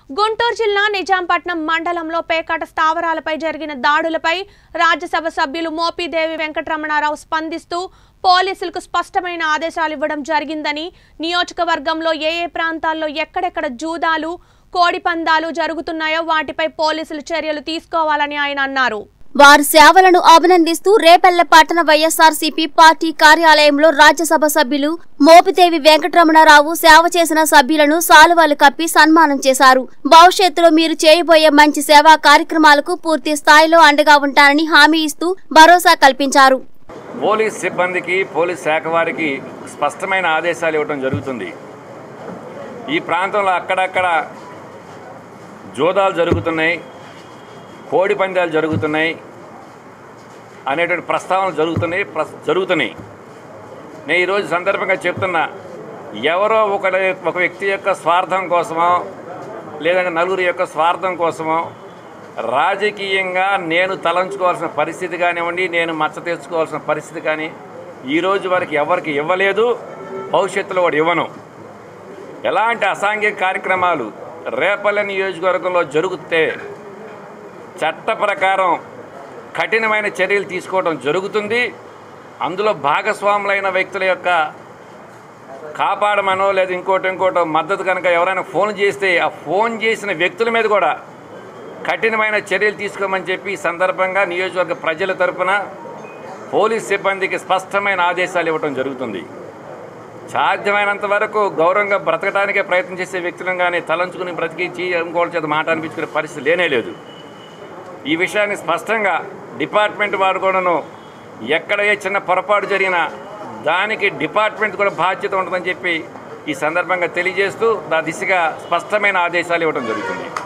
గుంటూరు జిల్లా నిజాంపట్నం మండలంలో పేకాట స్థావరాలపై జరిగిన దాడులపై రాజ్యసభ సభ్యులు మోపిదేవి వెంకటరమణారావు స్పందిస్తూ పోలీసులకు స్పష్టమైన ఆదేశాలు ఇవ్వడం జరిగిందని నియోజకవర్గంలో ఏ ఏ ప్రాంతాల్లో ఎక్కడెక్కడ జూదాలు కోడి పందాలు జరుగుతున్నాయో వాటిపై పోలీసులు చర్యలు తీసుకోవాలని ఆయన అన్నారు వారి సేవలను అభినందిస్తూ రేపల్లె పట్టణ వైఎస్ఆర్సీపీ పార్టీ కార్యాలయంలో రాజ్యసభ సభ్యులు మోపిదేవి వెంకటరమణారావు సేవ చేసిన సభ్యులను సాలువాలు కప్పి సన్మానం చేశారు భవిష్యత్తులో మీరు చేయబోయే మంచి సేవా కార్యక్రమాలకు పూర్తి స్థాయిలో అండగా ఉంటారని హామీ ఇస్తూ భరోసా కల్పించారు పోలీస్ సిబ్బందికి పోలీస్ శాఖ వారికి స్పష్టమైన ఆదేశాలు ఇవ్వడం జరుగుతుంది ఈ ప్రాంతంలో అక్కడక్కడ జోదాలు జరుగుతున్నాయి కోడి పందాలు జరుగుతున్నాయి అనేటువంటి ప్రస్తావనలు జరుగుతున్నాయి ప్రస్ జరుగుతున్నాయి నేను ఈరోజు సందర్భంగా చెప్తున్నా ఎవరో ఒక ఒక వ్యక్తి యొక్క స్వార్థం కోసమో లేదంటే నలుగురి యొక్క స్వార్థం కోసమో రాజకీయంగా నేను తలంచుకోవాల్సిన పరిస్థితి కానివ్వండి నేను మచ్చ తెచ్చుకోవాల్సిన పరిస్థితి కానీ ఈరోజు వరకు ఎవరికి ఇవ్వలేదు భవిష్యత్తులో వాడు ఇవ్వను ఎలాంటి అసాంఘిక కార్యక్రమాలు రేపల్లె నియోజకవర్గంలో జరిగితే చట్ట ప్రకారం కఠినమైన చర్యలు తీసుకోవడం జరుగుతుంది అందులో భాగస్వాములైన వ్యక్తుల యొక్క కాపాడమనో లేదా ఇంకోటి ఇంకోటో మద్దతు కనుక ఎవరైనా ఫోన్ చేస్తే ఆ ఫోన్ చేసిన వ్యక్తుల మీద కూడా కఠినమైన చర్యలు తీసుకోమని చెప్పి ఈ సందర్భంగా నియోజకవర్గ ప్రజల తరపున పోలీస్ సిబ్బందికి స్పష్టమైన ఆదేశాలు ఇవ్వడం జరుగుతుంది సాధ్యమైనంత వరకు గౌరవంగా బ్రతకడానికే ప్రయత్నం చేసే వ్యక్తులను కానీ తలంచుకుని బ్రతికించి ఇంకోళ్ళ చేత మాట అనిపించుకునే పరిస్థితి లేనే లేదు ఈ విషయాన్ని స్పష్టంగా డిపార్ట్మెంట్ వారు కూడాను ఎక్కడ ఏ చిన్న పొరపాటు జరిగినా దానికి డిపార్ట్మెంట్ కూడా బాధ్యత ఉంటుందని చెప్పి ఈ సందర్భంగా తెలియజేస్తూ ఆ దిశగా స్పష్టమైన ఆదేశాలు ఇవ్వడం జరుగుతుంది